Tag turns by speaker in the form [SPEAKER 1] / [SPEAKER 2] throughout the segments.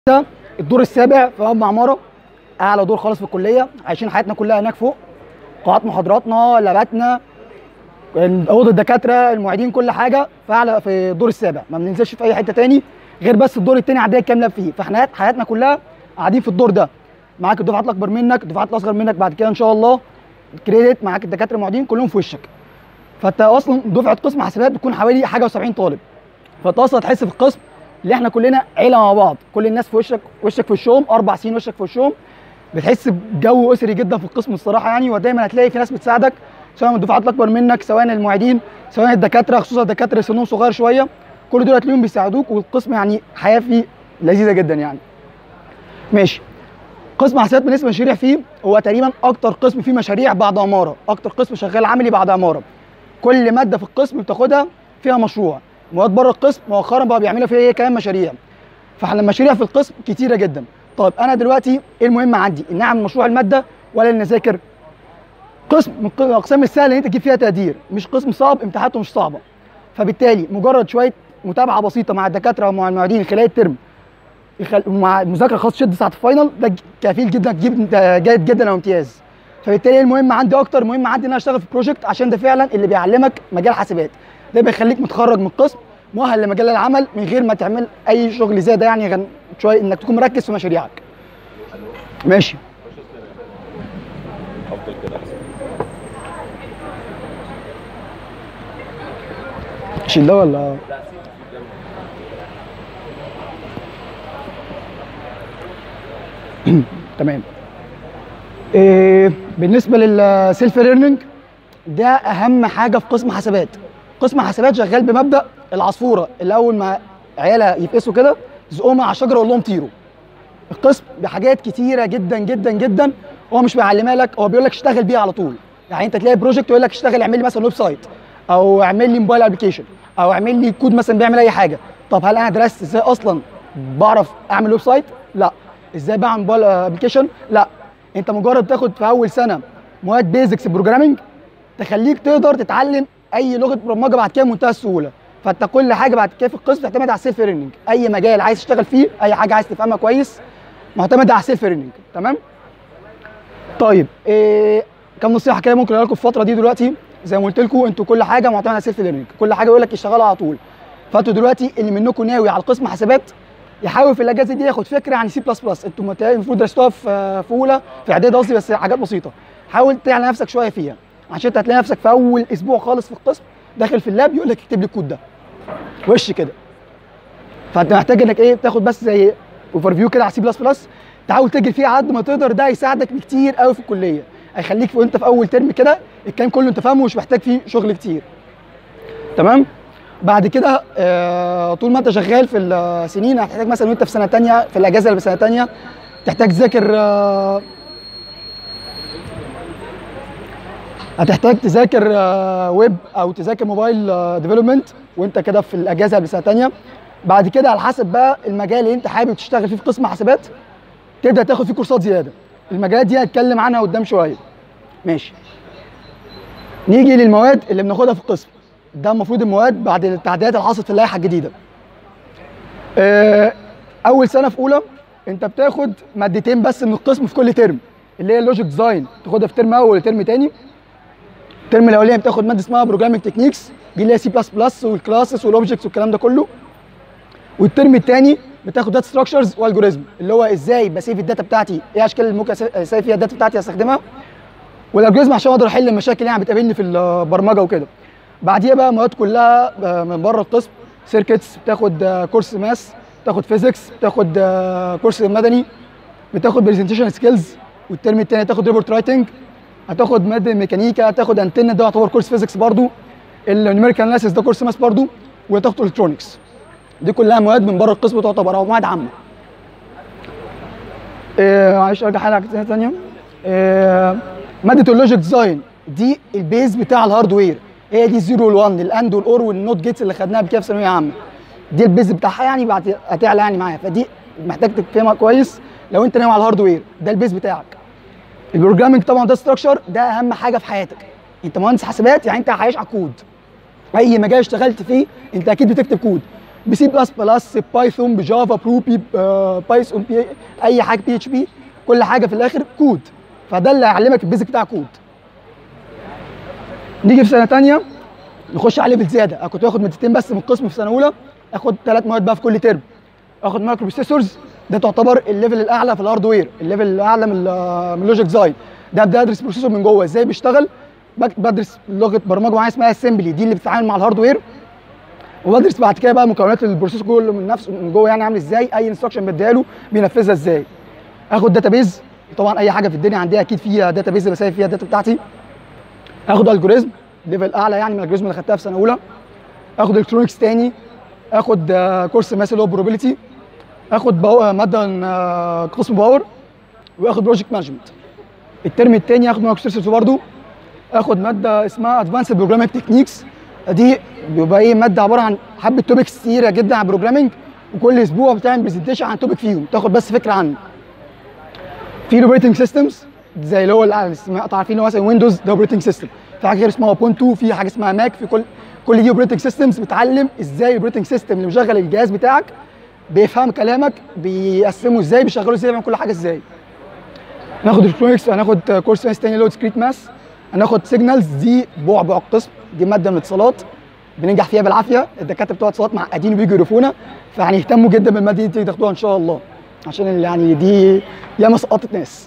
[SPEAKER 1] ده الدور السابع في مبنى عماره اعلى دور خالص في الكليه عايشين حياتنا كلها هناك فوق قاعات محاضراتنا لاباتنا اوضه الدكاتره المعيدين كل حاجه في اعلى في الدور السابع ما بننزلش في اي حته تاني غير بس الدور التاني عاديه كامله فيه فاحنا حياتنا كلها قاعدين في الدور ده معاك الدفعات الاكبر منك الدفعات الاصغر منك بعد كده ان شاء الله كريدت معاك الدكاتره المعيدين كلهم في وشك فانت اصلا دفعه قسم حاسبات بتكون حوالي حاجه و70 طالب فانت اصلا تحس في القسم اللي احنا كلنا عيله مع بعض كل الناس في وشك وشك في وشهم اربع سنين وشك في وشهم بتحس بجو اسري جدا في القسم الصراحه يعني ودايما هتلاقي في ناس بتساعدك سواء من الدفعات الاكبر منك سواء المعيدين سواء الدكاتره خصوصا الدكاتره اللي سنهم صغير شويه كل دول هتلاقيهم بيساعدوك والقسم يعني حياه فيه لذيذه جدا يعني ماشي قسم حسابات بالنسبه للمشاريع فيه هو تقريبا اكتر قسم فيه مشاريع بعد عماره اكتر قسم شغال عملي بعد عماره كل ماده في القسم بتاخدها فيها مشروع مواد بره القسم مؤخرا بقى بيعملوا فيها ايه كمان مشاريع فاحنا المشاريع في القسم كتيره جدا طيب انا دلوقتي ايه المهم عندي ان اعمل مشروع الماده ولا ان اذاكر قسم من الاقسام السهله ان انت تجيب فيها تقدير مش قسم صعب امتحاناته مش صعبه فبالتالي مجرد شويه متابعه بسيطه مع الدكاتره ومع المعيدين خلال الترم يخل... مع مذاكره خاصه شد ساعه الفاينل ده كفيل جدا تجيب جيد جدا او امتياز فبالتالي المهم عندي اكتر مهم عندي ان انا اشتغل في بروجكت عشان ده فعلا اللي بيعلمك مجال حاسبات ده بيخليك متخرج من القسم مؤهل لمجال العمل من غير ما تعمل اي شغل زياده يعني غن... شويه انك تكون مركز في مشاريعك ماشي
[SPEAKER 2] افضل كده احسن
[SPEAKER 1] شيل ده ولا تمام إيه بالنسبه للسيلف ليرنينج ده اهم حاجه في قسم حسابات قسم حسابات شغال بمبدا العصفوره اللي اول ما عيالها يفقسوا كده زقوهم على الشجره وقول لهم طيروا القسم بحاجات كتيره جدا جدا جدا هو مش بيعلمها لك هو بيقول لك اشتغل بيها على طول يعني انت تلاقي بروجكت يقول لك اشتغل اعمل لي مثلا ويب سايت او اعمل لي موبايل ابلكيشن او اعمل لي كود مثلا بيعمل اي حاجه طب هل انا درست ازاي اصلا بعرف اعمل ويب سايت لا ازاي بعمل موبايل ابلكيشن لا انت مجرد تاخد في اول سنه مواد بيزكس بروجرامنج تخليك تقدر تتعلم اي لغه برمجه بعد كده بمنتهى السهوله فانت كل حاجه بعد كده في القسم تعتمد على السيلف ليرنينج اي مجال عايز تشتغل فيه اي حاجه عايز تفهمها كويس معتمد على السيلف ليرنينج تمام طيب إيه كم نصيحه كده ممكن اقول لكم في الفتره دي دلوقتي زي ما قلت لكم انتوا كل حاجه معتمده على السيلف ليرنينج كل حاجه يقول لك اشتغلوا على طول فانتوا دلوقتي اللي منكم ناوي على قسم حسابات يحاول في الاجازه دي ياخد فكره عن سي بلس بلس انتوا متهيألي المفروض درستوها في في اولى في اعدادي قصدي بس حاجات بسيطه حاول تعلى نفسك شويه فيها عشان انت هتلاقي نفسك في اول اسبوع خالص في القسم داخل في اللاب يقول لك اكتب لي الكود ده وش كده فانت محتاج انك ايه تاخد بس زي اوفر فيو كده على سي بلس بلس تحاول تجري فيه على قد ما تقدر ده هيساعدك كتير قوي في الكليه هيخليك وانت في اول ترم كده الكلام كله انت فاهمه ومش محتاج فيه شغل كتير تمام بعد كده آه طول ما انت شغال في السنين هتحتاج مثلا وانت في سنه تانية في الاجازه اللي في سنه تانية تحتاج تذاكر آه هتحتاج تذاكر آه ويب او تذاكر موبايل ديفلوبمنت وانت كده في الاجازه اللي سنه تانية بعد كده على حسب بقى المجال اللي انت حابب تشتغل فيه في قسم حسابات تبدا تاخد فيه كورسات زياده المجالات دي هتكلم عنها قدام شويه ماشي نيجي للمواد اللي بناخدها في القسم ده المفروض المواد بعد التعديلات اللي حصلت في اللائحه الجديده آه، اول سنه في اولى انت بتاخد مادتين بس من القسم في كل ترم اللي هي اللوجيك ديزاين تاخدها في ترم اول وترم تاني الترم الاولاني بتاخد ماده اسمها بروجرامينج تكنيكس دي اللي هي سي بلس بلس والكلاسز والاوبجكتس والكلام ده كله والترم الثاني بتاخد داتا ستراكشرز والجوريزم اللي هو ازاي بسيف الداتا بتاعتي ايه اشكال اللي ممكن اسيف فيها الداتا بتاعتي استخدمها والالجوريزم عشان اقدر احل المشاكل اللي يعني بتقابلني في البرمجه وكده بعديها بقى مواد كلها من بره القسم سيركتس بتاخد كورس ماس بتاخد فيزيكس بتاخد كورس مدني بتاخد برزنتيشن سكيلز والترم الثاني تاخد ريبورت رايتنج هتاخد ماده ميكانيكا هتاخد انتن ده يعتبر كورس فيزيكس برضو النيوميريكال اناليسيس ده كورس ماس برضو وتاخد الكترونكس دي كلها مواد من بره القسم تعتبر او مواد عامه إيه معلش ارجع حاجه ثانيه إيه ماده اللوجيك ديزاين دي البيز بتاع الهاردوير هي دي الزيرو وال1 الاند والاور والنوت جيتس اللي خدناها كده في ثانويه عامه دي البيز بتاعها يعني بعد هتعلى يعني معايا فدي محتاج تفهمها كويس لو انت ناوي على الهاردوير ده البيز بتاعك البروجرامنج طبعا ده ستراكشر ده اهم حاجه في حياتك انت مهندس حاسبات يعني انت عايش على الكود اي مجال اشتغلت فيه انت اكيد بتكتب كود بسي بلس بلس بايثون بجافا بروبي بايثون بي اي حاجه بي اتش بي كل حاجه في الاخر كود فده اللي هيعلمك البيزك بتاع كود نيجي في سنه ثانيه نخش على ليفل زياده انا كنت باخد مادتين بس من القسم في سنه اولى اخد ثلاث مواد بقى في كل ترم اخد مايكرو بروسيسورز ده تعتبر الليفل الاعلى في الهاردوير الليفل الاعلى من ال- من لوجيك ديزاين ده ابدا ادرس بروسيسور من جوه ازاي بيشتغل بك- بدرس لغه برمجه معينه اسمها اسمبلي دي اللي بتتعامل مع الهاردوير وبدرس بعد كده بقى مكونات البروسيسور كله من نفسه من جوه يعني عامل ازاي اي انستراكشن بديها له بينفذها ازاي اخد داتابيز طبعا اي حاجه في الدنيا عندي اكيد فيها داتابيز بسيب فيها الداتا بتاعتي اخد الجوريزم ليفل اعلى يعني من الالجوريزم اللي خدتها في سنه اولى اخد الكترونكس تاني اخد آه، كورس ماس اللي هو بروبابيلتي اخد باو- آه، ماده آه، قسم باور واخد بروجكت مانجمنت الترم الثاني اخد مايكرو سيرفيس برضه اخد ماده اسمها ادفانسد بروجرامينج تكنيكس دي بيبقى ايه ماده عباره عن حبه توبكس كتيره جدا عن البروجرامينج وكل اسبوع بتعمل برزنتيشن عن توبك فيهم تاخد بس فكره عنه في الاوبريتنج سيستمز زي اللي هو اللي انتوا عارفين اللي هو مثلا ويندوز ده اوبريتنج سيستم في حاجه غير اسمها اوبونتو في حاجه اسمها ماك في كل كل دي اوبريتنج سيستمز بتعلم ازاي الاوبريتنج سيستم اللي مشغل الجهاز بتاعك بيفهم كلامك بيقسمه ازاي بيشغله ازاي بيعمل كل حاجه ازاي هناخد الكترونكس هناخد كورس ماس تاني اللي هو ديسكريت ماس هناخد سيجنالز دي بعبع القسم دي ماده من الاتصالات بننجح فيها بالعافيه الدكاتره بتوع اتصالات معقدين وبيجوا يقرفونا فهنهتموا جدا بالماده دي تاخدوها ان شاء الله عشان ال- يعني دي ياما سقطت ناس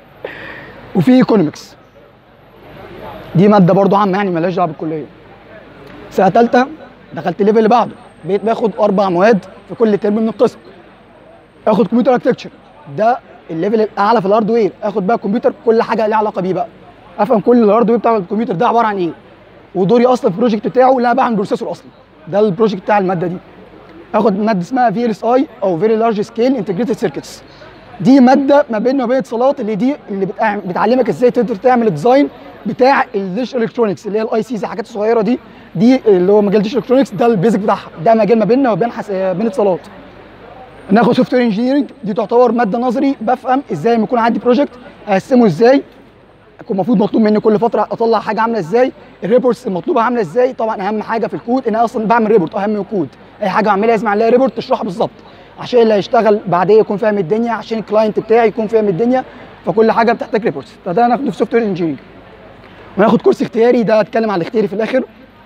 [SPEAKER 1] وفي ايكونومكس دي ماده برضو عامه يعني مالهاش دعوه بالكليه سنه ثالثه دخلت الليفل اللي بعده بقيت باخد اربع مواد في كل ترم من القسم اخد كمبيوتر اركتكتشر ده الليفل الاعلى في الهاردوير اخد بقى كمبيوتر كل حاجه ليها علاقه بيه بقى افهم كل الهاردوير بتاع الكمبيوتر ده عباره عن ايه ودوري اصلا في البروجكت بتاعه لا بعمل بروسيسور اصلا ده البروجكت بتاع الماده دي اخد ماده اسمها في اس اي او فيري لارج سكيل انتجريتد سيركتس دي ماده ما بيننا وبين اتصالات اللي دي اللي بتع- بتعلمك ازاي تقدر تعمل ديزاين بتاع الديجيتال الكترونكس اللي هي الاي سيز الحاجات الصغيره دي دي اللي هو مجال ديجيتال الكترونكس ده البيزك بتاعها ده مجال ما بيننا وبين حس... بين اتصالات ناخد سوفت وير انجينيرنج دي تعتبر ماده نظري بفهم ازاي لما يكون عندي بروجكت اقسمه ازاي يكون المفروض مطلوب مني كل فتره اطلع حاجه عامله ازاي الريبورتس المطلوبه عامله ازاي طبعا اهم حاجه في الكود ان انا اصلا بعمل ريبورت اهم من الكود اي حاجه اعملها لازم اعمل لها ريبورت تشرحها بالظبط عشان اللي هيشتغل بعديه يكون فاهم الدنيا عشان الكلاينت بتاعي يكون فاهم الدنيا فكل حاجه بتحتاج ريبورتس فده هناخده في سوفت وير انجينيرنج وناخد كورس اختياري ده اتكلم عن الاختياري في الاخر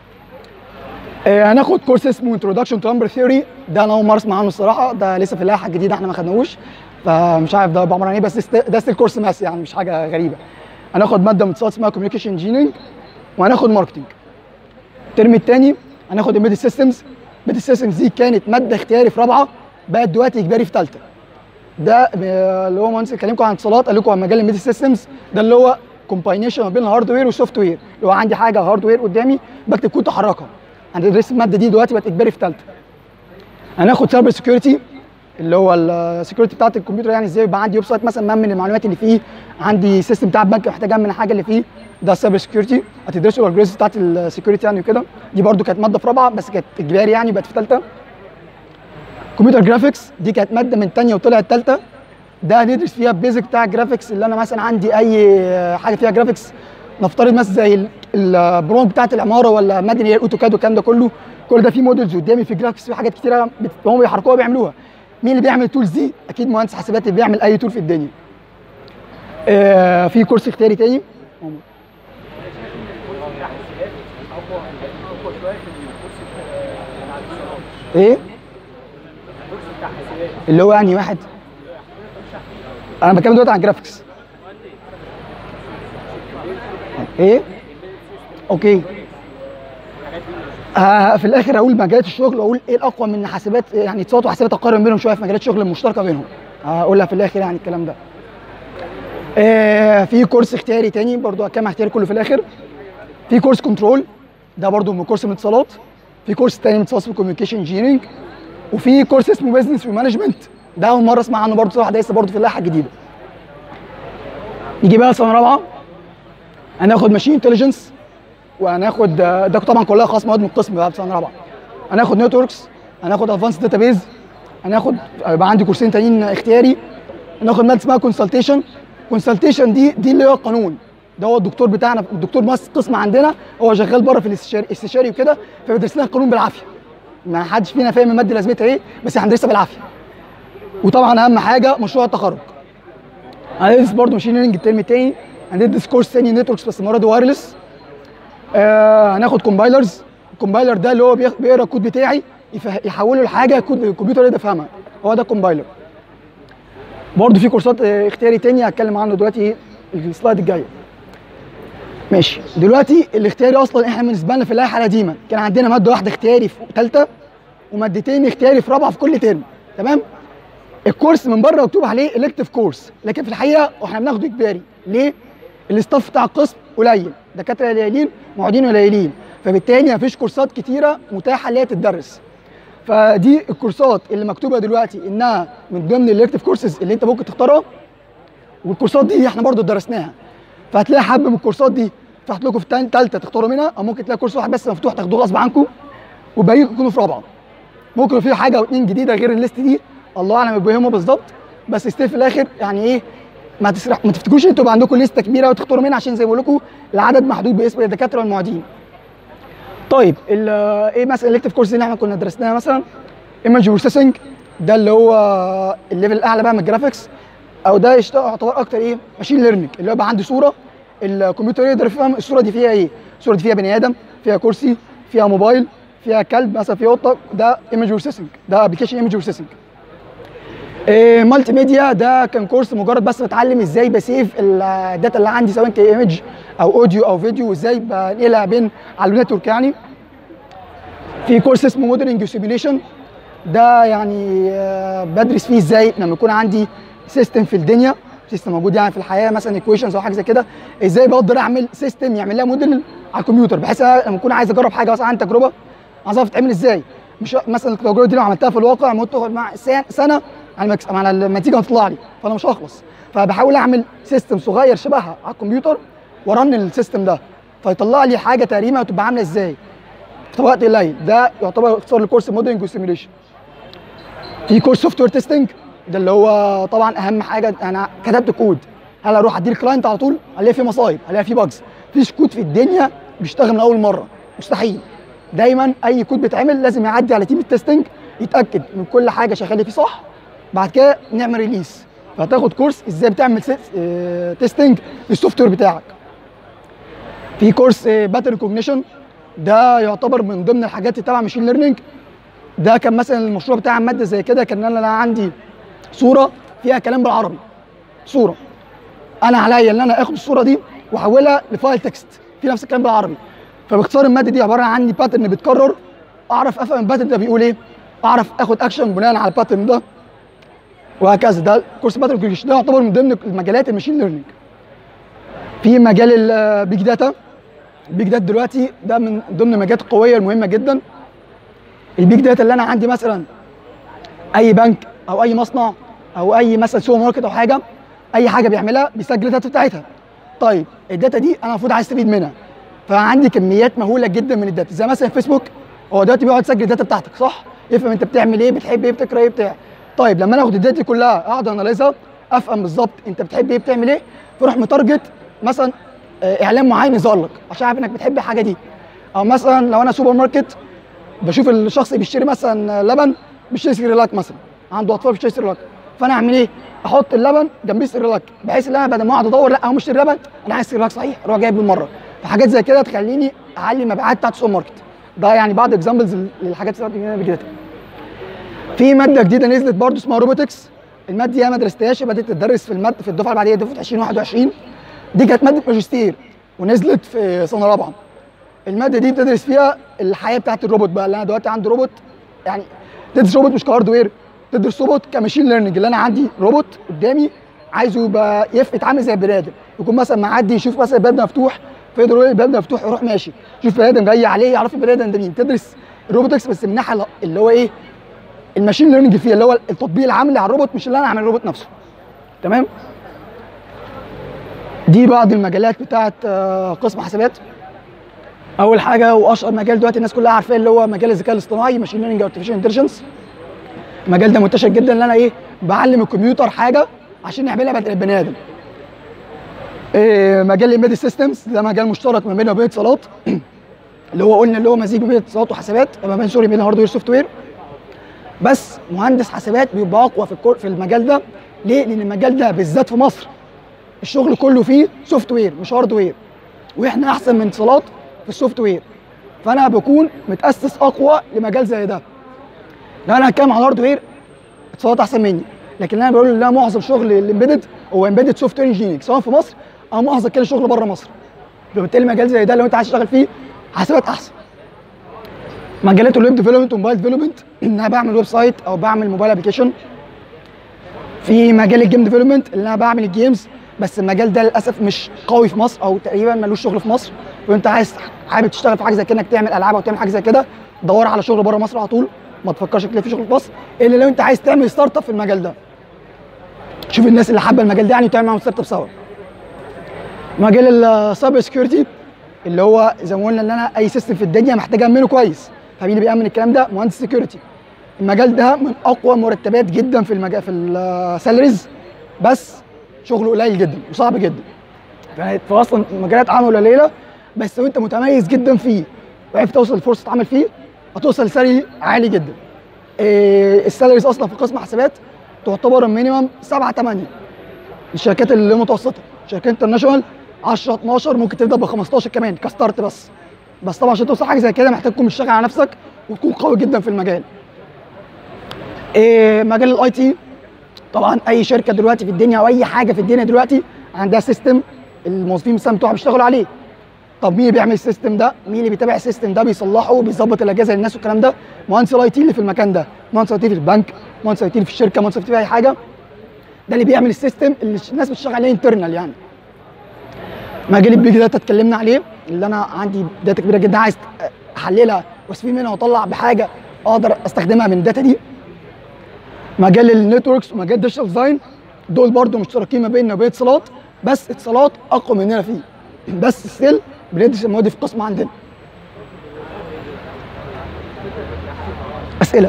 [SPEAKER 1] آه، هناخد كورس اسمه انتروداكشن تو نمبر ثيوري ده انا اول مره اسمع عنه الصراحه ده لسه في اللائحه الجديده احنا ما خدناهوش فمش عارف ده عباره عن ايه بس است- ده ستيل كورس ماس يعني مش حاجه غريبه هناخد ماده من اتصالات اسمها كوميونيكيشن انجينيرنج وهناخد ماركتنج الترم الثاني هناخد امبيدد سيستمز امبيدد سيستمز دي كانت ماده اختياري في رابعه بقت دلوقتي اجباري في ثالثه ده ب- اللي هو مهندس كلمكم عن اتصالات قال لكم عن مجال الامبيدد سيستمز ده اللي هو كومباينيشن ما بين الهاردوير والسوفت وير اللي هو عندي حاجه هاردوير قدامي بكتب كود احركها هندرس الماده دي دلوقتي بقت اجباري في ثالثه هناخد سايبر سكيورتي اللي هو السكيورتي بتاعت الكمبيوتر يعني ازاي يبقى عندي ويب سايت مثلا مأمن المعلومات اللي فيه عندي سيستم بتاع البنك محتاج امن حاجه اللي فيه ده السايبر سكيورتي هتدرسوا الالجوريزمز بتاعت السكيورتي يعني وكده دي برده كانت ماده في رابعه بس كانت اجباري يعني بقت في ثالثه كمبيوتر جرافيكس دي كانت ماده من ثانيه وطلعت ثالثه ده هندرس فيها البيزك بتاع الجرافيكس اللي انا مثلا عندي اي حاجه فيها جرافيكس نفترض مثلا زي ال- البروم بتاعت العماره ولا مدني هي الاوتوكاد والكلام ده كله كل ده فيه موديلز قدامي في جرافيكس في حاجات كتيره بت- هم بيحركوها بيعملوها مين اللي بيعمل التولز دي اكيد مهندس حاسبات اللي بيعمل اي تول في الدنيا آه في كورس اختياري تاني ايه اللي هو يعني واحد انا بتكلم دلوقتي عن جرافيكس ايه اوكي آه في الاخر اقول مجالات الشغل واقول ايه الاقوى من حاسبات يعني اتصالات وحاسبات اقارن بينهم شويه في مجالات الشغل المشتركه بينهم هقولها في الاخر يعني الكلام ده آه في كورس اختياري تاني برضو هكمل اختياري كله في الاخر في كورس كنترول ده برضو من كورس من اتصالات في كورس تاني من اتصالات كوميونيكيشن انجينيرنج وفي كورس اسمه بزنس ومانجمنت ده اول مره اسمع عنه برضو صراحه ده لسه برضو في اللائحه الجديده نيجي بقى سنه رابعه هناخد ماشين انتليجنس وهناخد ده طبعا كلها خاص مواد من القسم بقى في سنه رابعه هناخد نتوركس هناخد ادفانس داتابيز هناخد يبقى عندي كورسين تانيين اختياري هناخد ماده اسمها كونسلتيشن كونسلتيشن دي دي اللي هو القانون ده هو الدكتور بتاعنا الدكتور مؤسس قسم عندنا هو شغال بره في الاستشاري استشاري وكده فبيدرس لنا القانون بالعافيه ما حدش فينا فاهم الماده لازمتها ايه بس هندرسها بالعافيه وطبعا اهم حاجه مشروع التخرج هندرس برضه ماشين ليرنينج الترم التاني هندرس كورس تاني نتوركس بس المره دي وايرلس آه هناخد كومبايلرز الكومبايلر ده اللي هو بيخ- بيقرا الكود بتاعي يفه- يحوله لحاجه كود الكمبيوتر يقدر يفهمها هو ده الكومبايلر برضه في كورسات آه، اختياري تاني هتكلم عنه دلوقتي ايه السلايد الجايه ماشي دلوقتي الاختياري اصلا احنا بالنسبه لنا في اللائحه القديمه كان عندنا ماده واحده اختياري في ثالثه ومادتين اختياري في رابعه في كل ترم تمام الكورس من بره مكتوب عليه الكتيف كورس لكن في الحقيقه احنا بناخده اجباري ليه الاستاف بتاع القسم قليل دكاتره قليلين معيدين قليلين فبالتالي مفيش كورسات كتيره متاحه اللي هي تدرس فدي الكورسات اللي مكتوبه دلوقتي انها من ضمن الالكتيف كورسز اللي انت ممكن تختارها والكورسات دي احنا برضو درسناها فهتلاقي حب من الكورسات دي فتحت لكم في تاني تالته تختاروا منها او ممكن تلاقي كورس واحد بس مفتوح تاخدوه غصب عنكم وباقيكم يكونوا في رابعه ممكن في حاجه او اتنين جديده غير الليست دي الله اعلم بيهمه بالظبط بس ستيل في الاخر يعني ايه ما تسرح ما تفتكروش انتوا يبقى عندكم لسته كبيره وتختاروا منها عشان زي ما بقول لكم العدد محدود باسم الدكاتره والمعيدين طيب ال- ايه مثلا الالكتيف كورس اللي احنا كنا درسناها مثلا ايمج بروسيسنج ده اللي هو الليفل الاعلى بقى من الجرافيكس او ده يشت- يعتبر اكتر ايه ماشين ليرنينج اللي هو يبقى عندي صوره الكمبيوتر يقدر يفهم الصوره دي فيها ايه الصوره دي فيها بني ادم فيها كرسي فيها موبايل فيها كلب مثلا فيها قطه ده ايمج بروسيسنج ده ابلكيشن ايمج بروسيسنج إيه مالتي ميديا ده كان كورس مجرد بس بتعلم ازاي بسيف الداتا اللي عندي سواء كايمج او اوديو او فيديو وازاي بنقلها بين على النتورك يعني في كورس اسمه موديلنج وسيميوليشن ده يعني آه، بدرس فيه ازاي لما يكون عندي سيستم في الدنيا سيستم موجود يعني في الحياه مثلا ايكويشنز او حاجه زي كده ازاي بقدر اعمل سيستم يعمل لها موديل على الكمبيوتر بحيث أنا لما اكون عايز اجرب حاجه مثلا عن تجربه عايز اعرف تتعمل ازاي مش مثلا التجربه دي لو عملتها في الواقع ممكن تاخد مع سنه سنه على المكس... على النتيجه ما تطلع لي فانا مش هخلص فبحاول اعمل سيستم صغير شبهها على الكمبيوتر ورن السيستم ده فيطلع لي حاجه تقريبا تبقى عامله ازاي في وقت قليل ده يعتبر اختصار لكورس موديلنج وسيميوليشن في كورس سوفت وير تيستنج ده اللي هو طبعا اهم حاجه انا كتبت كود هل اروح ادي الكلاينت على طول الاقي فيه مصايب الاقي فيه باجز مفيش كود في الدنيا بيشتغل من اول مره مستحيل دايما اي كود بيتعمل لازم يعدي على تيم التستنج يتاكد من كل حاجه شغاله فيه صح بعد كده نعمل ريليس فهتاخد كورس ازاي بتعمل تيستنج للسوفت وير بتاعك في كورس باترن كوجنيشن ده يعتبر من ضمن الحاجات اللي تبع ماشين ليرنينج ده كان مثلا المشروع بتاع ماده زي كده كان انا عندي صوره فيها كلام بالعربي صوره انا عليا ان انا اخد الصوره دي واحولها لفايل تكست في نفس الكلام بالعربي فباختصار الماده دي عباره عن عندي باترن بيتكرر اعرف افهم الباترن ده بيقول ايه اعرف اخد اكشن بناء على الباترن ده وهكذا ده كورس باترن كوجنيشن ده يعتبر من ضمن المجالات الماشين ليرنينج في مجال البيج داتا البيج داتا دلوقتي ده من ضمن المجالات القويه المهمه جدا البيج داتا اللي انا عندي مثلا اي بنك او اي مصنع او اي مثلا سوبر ماركت او حاجه اي حاجه بيعملها بيسجل الداتا بتاعتها طيب الداتا دي انا المفروض عايز استفيد منها فعندي كميات مهوله جدا من الداتا زي مثلا فيسبوك هو دلوقتي بيقعد يسجل الداتا بتاعتك صح يفهم انت بتعمل ايه بتحب ايه بتكره ايه بتاع طيب لما انا اخد الداتا دي كلها اقعد اناليزها افهم بالظبط انت بتحب ايه بتعمل ايه فاروح متارجت مثلا آه، اعلان معين يظهر لك عشان عارف انك بتحب الحاجه دي او مثلا لو انا سوبر ماركت بشوف الشخص اللي بيشتري مثلا لبن بيشتري سيريلاك مثلا عنده اطفال بيشتري سيريلاك فانا اعمل ايه؟ احط اللبن جنبيه سيريلاك بحيث ان انا بدل ما اقعد ادور لا هو مشتري لبن انا عايز سيريلاك صحيح اروح جايب بالمره فحاجات زي كده تخليني اعلي المبيعات بتاعت السوبر ماركت ده يعني بعض اكزامبلز للحاجات اللي انا بجدتها في ماده جديده نزلت برضو اسمها روبوتكس الماده دي انا ما درستهاش بدات تدرس في الماده في الدفعه اللي بعديها دفعه 2021 دي كانت ماده ماجستير ونزلت في سنه رابعه الماده دي بتدرس فيها الحياه بتاعت الروبوت بقى اللي انا دلوقتي عندي روبوت يعني تدرس روبوت مش كهاردوير تدرس روبوت كماشين ليرنينج اللي انا عندي روبوت قدامي عايزه يبقى يف- يتعامل زي البني ادم يكون مثلا معدي يشوف مثلا الباب ده مفتوح فيقدر يقول الباب ده مفتوح يروح ماشي يشوف بني ادم جاي عليه يعرف البني ادم ده مين تدرس الروبوتكس بس من الناحيه اللي هو ايه الماشين ليرنينج فيها اللي هو التطبيق العملي على الروبوت مش اللي انا اعمل الروبوت نفسه تمام دي بعض المجالات بتاعت آه، قسم حسابات اول حاجه واشهر مجال دلوقتي الناس كلها عارفاه اللي هو مجال الذكاء الاصطناعي ماشين ليرنينج ارتفيشال انتليجنس المجال ده منتشر جدا ان انا ايه بعلم الكمبيوتر حاجه عشان يعملها بدل البني ادم إيه مجال الامبيدد سيستمز ده مجال مشترك ما بيننا وبين اتصالات اللي هو قلنا اللي هو مزيج بين اتصالات وحسابات ما بين سوري بين هاردوير سوفت وير بس مهندس حسابات بيبقى اقوى في الكور في المجال ده ليه؟ لان المجال ده بالذات في مصر الشغل كله فيه سوفت وير مش هاردوير واحنا احسن من اتصالات في السوفت وير فانا بكون متاسس اقوى لمجال زي ده لو انا هتكلم على الهاردوير اتصالات احسن مني لكن انا بقول ان لا معظم شغل الامبيدد هو امبيدد سوفت وير انجينيرنج سواء في مصر او معظم كده شغل بره مصر فبالتالي مجال زي ده لو انت عايز تشتغل فيه حاسبات احسن مجالات الويب ديفلوبمنت وموبايل ديفلوبمنت ان انا بعمل ويب سايت او بعمل موبايل ابلكيشن في مجال الجيم ديفلوبمنت اللي انا بعمل الجيمز بس المجال ده للاسف مش قوي في مصر او تقريبا ملوش شغل في مصر وانت عايز حابب تشتغل في حاجه زي كده انك تعمل العاب او تعمل حاجه زي كده دور على شغل بره مصر على طول ما تفكرش تلاقي في شغل في مصر الا لو انت عايز تعمل ستارت اب في المجال ده شوف الناس اللي حابه المجال ده يعني وتعمل معاهم ستارت اب سوا مجال السايبر سكيورتي اللي هو زي ما قلنا ان انا اي سيستم في الدنيا محتاج امنه كويس فمين اللي بيامن الكلام ده مهندس سكيورتي المجال ده من اقوى مرتبات جدا في المجال في السالاريز بس شغله قليل جدا وصعب جدا يعني في اصلا مجالات عمل قليله بس لو انت متميز جدا فيه وعرفت توصل لفرصه عمل فيه هتوصل لسالري عالي جدا إيه السالاريز اصلا في قسم حسابات تعتبر مينيمم 7 8 الشركات المتوسطه شركات انترناشونال 10 12 ممكن تبدا ب 15 كمان كستارت بس بس طبعا عشان توصل حاجه زي كده محتاج تكون مشتغل على نفسك وتكون قوي جدا في المجال إيه مجال الاي تي طبعا اي شركه دلوقتي في الدنيا او اي حاجه في الدنيا دلوقتي عندها سيستم الموظفين مثلا بتوعها بيشتغلوا عليه طب مين اللي بيعمل السيستم ده مين اللي بيتابع السيستم ده بيصلحه بيظبط الاجهزه للناس والكلام ده مهندس الاي تي اللي في المكان ده مهندس الاي تي في البنك مهندس الاي تي في الشركه مهندس الاي تي في اي حاجه ده اللي بيعمل السيستم اللي الناس بتشتغل عليه انترنال يعني مجال البيج داتا اتكلمنا عليه اللي انا عندي داتا كبيره جدا عايز احللها واستفيد منها واطلع بحاجه اقدر استخدمها من الداتا دي مجال النتوركس ومجال الديجيتال ديزاين دول برضو مشتركين ما بيننا وبين اتصالات بس اتصالات اقوى مننا فيه بس ستيل بندرس المواد في القسم عندنا اسئله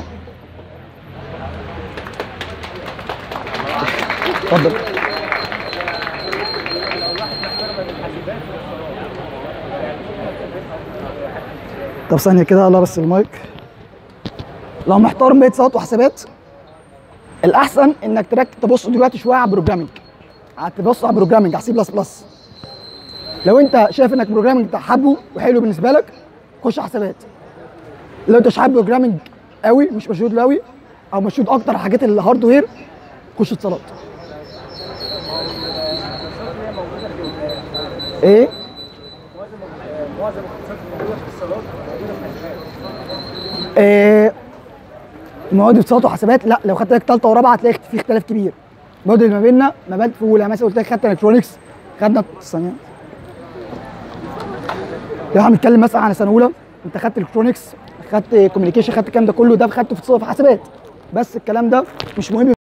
[SPEAKER 1] اتفضل طب ثانيه كده الله بس المايك لو محتار بين اتصالات وحسابات الاحسن انك تركز تبص دلوقتي شويه على البروجرامنج تبص على البروجرامنج على سي بلس بلس لو انت شايف انك بروجرامنج حابه وحلو بالنسبه لك خش حسابات لو انت مش حابب بروجرامنج قوي مش مشدود له قوي او مشدود اكتر على حاجات الهاردوير خش اتصالات ايه إيه مواد اتصالات وحسابات لا لو خدت لك ثالثه ورابعه هتلاقي في اختلاف كبير المواد اللي ما بيننا ما بين في اولى مثلا قلت لك خدت الكترونكس خدنا ثانيه لو احنا بنتكلم مثلا عن سنه اولى انت خدت الكترونكس خدت كوميونيكيشن خدت الكلام ده كله ده خدته في اتصالات وحسابات بس الكلام ده مش مهم